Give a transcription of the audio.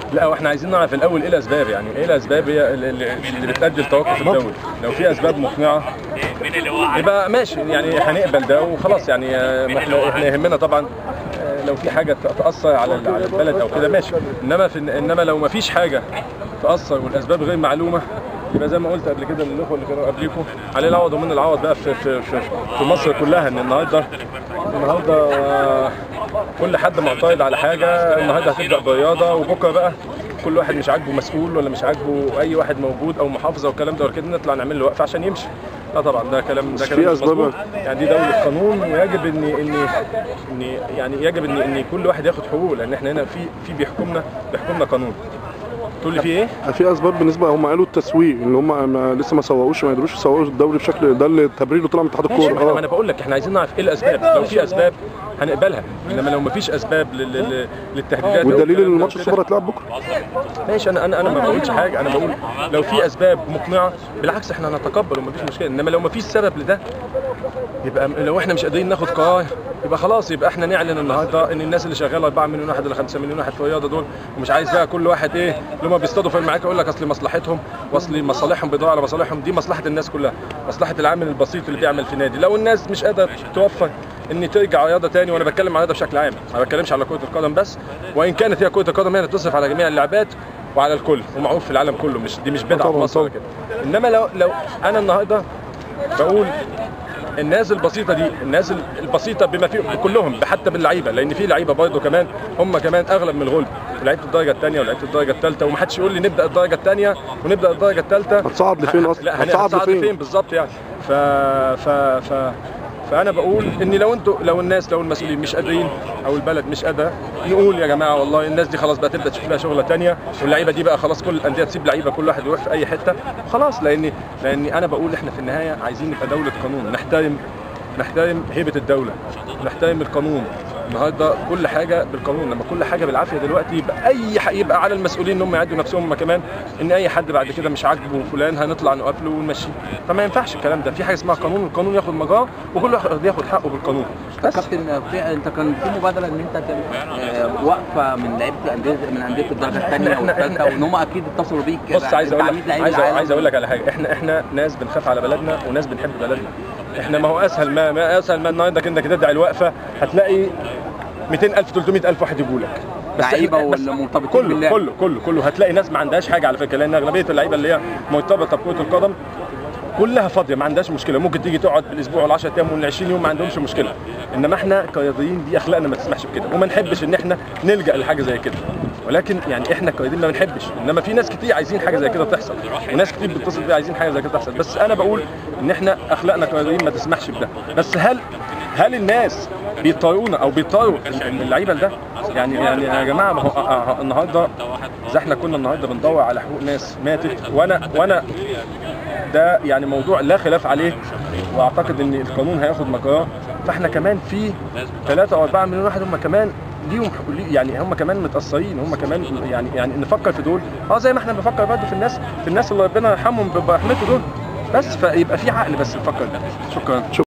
لا واحنا عايزين نعرف الاول ايه الاسباب يعني ايه الاسباب هي اللي, اللي بتؤدي لتوقف الدوري لو في اسباب مقنعه يبقى ماشي يعني هنقبل ده وخلاص يعني آه، ما احنا احنا يهمنا طبعا آه، لو في حاجه تاثر على على البلد او كده ماشي انما في انما لو ما فيش حاجه تاثر والاسباب غير معلومه يبقى زي ما قلت قبل كده للاخوه اللي كانوا قبليكم عليه العوض ومن العوض بقى في في في, في مصر كلها ان النهارده النهارده آه، كل حد معترض على حاجه النهارده هتبدا برياضه وبكره بقى كل واحد مش عاجبه مسؤول ولا مش عاجبه اي واحد موجود او محافظه والكلام ده وكده نطلع نعمل له وقفه عشان يمشي لا طبعا ده كلام ده بس كلام في مش أسباب- مظبوط. يعني دي دوله قانون ويجب ان ان ان يعني يجب ان ان كل واحد ياخد حقوقه لان احنا هنا في في بيحكمنا بيحكمنا قانون تقول لي في ايه؟ في اسباب بالنسبه هم قالوا التسويق ان هم ما لسه ما سوقوش ما يقدروش يسوقوا الدوري بشكل ده اللي التبرير اللي طلع من اتحاد ماشي الكوره ما انا اه بقول لك احنا عايزين نعرف ايه الاسباب لو في اسباب هنقبلها انما لو ما فيش اسباب لل- لل- للتهديدات أو والدليل ان الكلام ده الماتش وكده، السوبر هيتلعب بكره ماشي انا انا انا ما بقولش حاجه انا بقول لو في اسباب مقنعه بالعكس احنا هنتقبل ومفيش مشكله انما لو ما فيش سبب لده يبقى لو احنا مش قادرين ناخد قرار يبقى خلاص يبقى احنا نعلن النهارده ان الناس اللي شغاله 4 مليون واحد ولا 5 مليون واحد في الرياضه دول ومش عايز بقى كل واحد ايه اللي هم بيصطادوا في المعاك يقول لك اصل مصلحتهم واصل مصالحهم بيدوروا على مصالحهم دي مصلحه الناس كلها مصلحه العامل البسيط اللي بيعمل في نادي لو الناس مش قادره توفر ان ترجع رياضه تاني وانا بتكلم عن الرياضه بشكل عام ما بتكلمش على كره القدم بس وان كانت هي كره القدم هي اللي بتصرف على جميع اللعبات وعلى الكل ومعروف في العالم كله مش دي مش بدعه في طبعاً، مصر ولا طبعاً. كده انما لو لو انا النهارده بقول الناس البسيطه دي الناس البسيطه بما فيه كلهم حتى باللعيبه لان في لعيبه برضه كمان هم كمان اغلب من الغلب لعيبه الدرجه الثانيه ولعيبه الدرجه الثالثه ومحدش يقول لي نبدا الدرجه الثانيه ونبدا الدرجه الثالثه هتصعد لفين اصلا لا هتصعد هتصعد لفين لفين بالظبط يعني ف ف ف فانا بقول ان لو انتوا لو الناس لو المسؤولين مش قادرين او البلد مش قادره نقول يا جماعه والله الناس دي خلاص بقى تبدا تشوف لها شغله ثانيه واللعيبه دي بقى خلاص كل الانديه تسيب لعيبه كل واحد يروح في اي حته خلاص لان لان انا بقول احنا في النهايه عايزين نبقى دوله قانون نحترم نحترم هيبه الدوله نحترم القانون النهارده كل حاجه بالقانون لما كل حاجه بالعافيه دلوقتي يبقى اي ح... يبقى على المسؤولين ان هم يعدوا نفسهم هم كمان ان اي حد بعد كده مش عاجبه فلان هنطلع نقابله ونمشيه فما ينفعش الكلام ده في حاجه اسمها قانون القانون ياخد مجراه وكل واحد ياخد حقه بالقانون طب بس كابتن في انت كان في مبادره ان انت تعمل آه، وقفه من لعيبه الانديه من انديه الدرجه الثانيه إحنا- والثالثه إحنا- وان هم اكيد اتصلوا بيك بص عايز اقول تعميد لك لعيبة عايز العالم. عايز اقول لك على حاجه احنا احنا ناس بنخاف على بلدنا وناس بنحب بلدنا احنا ما هو اسهل ما, ما اسهل ما النهارده انك تدعي الوقفه هتلاقي 200000 300000 واحد يجوا لك بس لعيبه إحنا- بس والمرتبطين كله بالله كله كله كله هتلاقي ناس ما عندهاش حاجه على فكره لان اغلبيه اللعيبه اللي هي مرتبطه بكره القدم كلها فاضيه ما عندهاش مشكله ممكن تيجي تقعد بالاسبوع ولا 10 ايام ولا 20 يوم ما عندهمش مشكله انما احنا كرياضيين دي اخلاقنا ما تسمحش بكده وما نحبش ان احنا نلجا لحاجه زي كده ولكن يعني احنا كرياضيين ما بنحبش انما في ناس كتير عايزين حاجه زي كده تحصل وناس كتير بتتصل بيا عايزين حاجه زي كده تحصل بس انا بقول ان احنا اخلاقنا كرياضيين ما تسمحش بده بس هل هل الناس بيضطرونا او بيضطروا اللعيبه لده يعني يعني يا جماعه ما هو آه، آه، النهارده اذا احنا كنا النهارده بندور على حقوق ناس ماتت وانا وانا ده يعني موضوع لا خلاف عليه واعتقد ان القانون هياخد مجراه فاحنا كمان في 3 او 4 مليون واحد هم كمان ليهم حقوق- ليه- يعني هم كمان متاثرين هم كمان يعني يعني نفكر في دول اه زي ما احنا بنفكر برضه في الناس في الناس اللي ربنا يرحمهم برحمته دول بس فيبقى في عقل بس نفكر ده شكرا